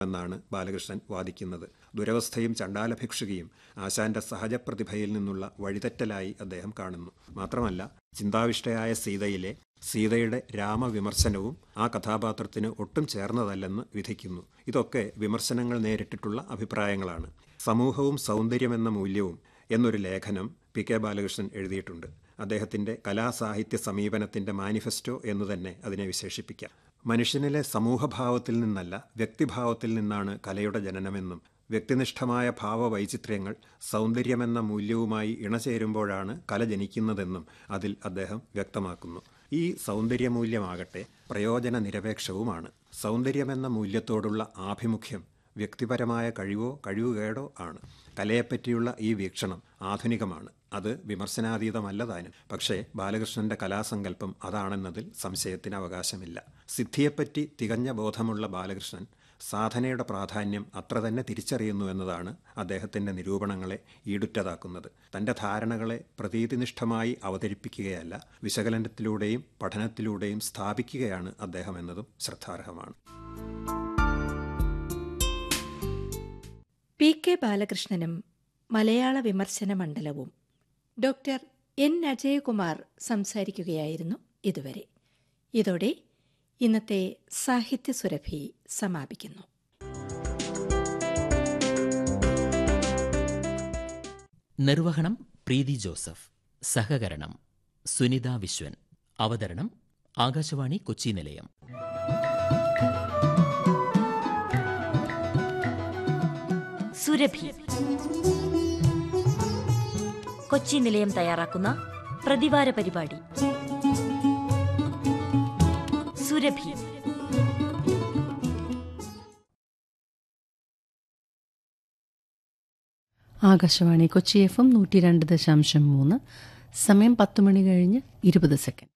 എന്നാണ് ബാലകൃഷ്ണൻ വാദിക്കുന്നത് ദുരവസ്ഥയും ചണ്ടാല ഭിക്ഷുകയും ആശാന്റെ സഹജപ്രതിഭയിൽ നിന്നുള്ള വഴിതെറ്റലായി അദ്ദേഹം കാണുന്നു മാത്രമല്ല ചിന്താവിഷ്ടയായ സീതയിലെ സീതയുടെ രാമവിമർശനവും ആ കഥാപാത്രത്തിന് ഒട്ടും ചേർന്നതല്ലെന്ന് വിധിക്കുന്നു ഇതൊക്കെ വിമർശനങ്ങൾ നേരിട്ടിട്ടുള്ള അഭിപ്രായങ്ങളാണ് സമൂഹവും സൗന്ദര്യമെന്ന മൂല്യവും എന്നൊരു ലേഖനം പി കെ ബാലകൃഷ്ണൻ എഴുതിയിട്ടുണ്ട് അദ്ദേഹത്തിന്റെ കലാസാഹിത്യ സമീപനത്തിന്റെ മാനിഫെസ്റ്റോ എന്ന് തന്നെ അതിനെ വിശേഷിപ്പിക്കാം മനുഷ്യനിലെ സമൂഹഭാവത്തിൽ നിന്നല്ല വ്യക്തിഭാവത്തിൽ നിന്നാണ് കലയുടെ ജനനമെന്നും വ്യക്തിനിഷ്ഠമായ ഭാവവൈചിത്ര്യങ്ങൾ സൗന്ദര്യമെന്ന മൂല്യവുമായി ഇണചേരുമ്പോഴാണ് കല ജനിക്കുന്നതെന്നും അതിൽ അദ്ദേഹം വ്യക്തമാക്കുന്നു ഈ സൗന്ദര്യമൂല്യമാകട്ടെ പ്രയോജന നിരപേക്ഷവുമാണ് സൗന്ദര്യമെന്ന മൂല്യത്തോടുള്ള ആഭിമുഖ്യം വ്യക്തിപരമായ കഴിവോ കഴിവുകേടോ ആണ് കലയെപ്പറ്റിയുള്ള ഈ വീക്ഷണം ആധുനികമാണ് അത് വിമർശനാതീതമല്ല താനും പക്ഷേ ബാലകൃഷ്ണന്റെ കലാസങ്കല്പം അതാണെന്നതിൽ സംശയത്തിന് അവകാശമില്ല സിദ്ധിയെപ്പറ്റി തികഞ്ഞ ബോധമുള്ള ബാലകൃഷ്ണൻ സാധനയുടെ പ്രാധാന്യം അത്ര തന്നെ തിരിച്ചറിയുന്നു എന്നതാണ് അദ്ദേഹത്തിന്റെ നിരൂപണങ്ങളെ ഈടുറ്റതാക്കുന്നത് തന്റെ ധാരണകളെ പ്രതീതിനിഷ്ഠമായി അവതരിപ്പിക്കുകയല്ല വിശകലനത്തിലൂടെയും പഠനത്തിലൂടെയും സ്ഥാപിക്കുകയാണ് അദ്ദേഹം എന്നതും ശ്രദ്ധാർഹമാണ് പി കെ ബാലകൃഷ്ണനും മലയാള വിമർശന മണ്ഡലവും ഡോക്ടർ എൻ അജയകുമാർ സംസാരിക്കുകയായിരുന്നു ഇതുവരെ ഇതോടെ ഇന്നത്തെ സാഹിത്യ സുരഭി സമാപിക്കുന്നു നിർവഹണം പ്രീതി ജോസഫ് സഹകരണം സുനിത വിശ്വൻ അവതരണം ആകാശവാണി കൊച്ചി നിലയം സുരഭി കൊച്ചി നിലയം തയ്യാറാക്കുന്ന പ്രതിവാര പരിപാടി സുരഭി ആകാശവാണി കൊച്ചി എഫ് എം നൂറ്റി രണ്ട് ദശാംശം മൂന്ന് സമയം പത്ത് മണി കഴിഞ്ഞ് ഇരുപത് സെക്കൻഡ്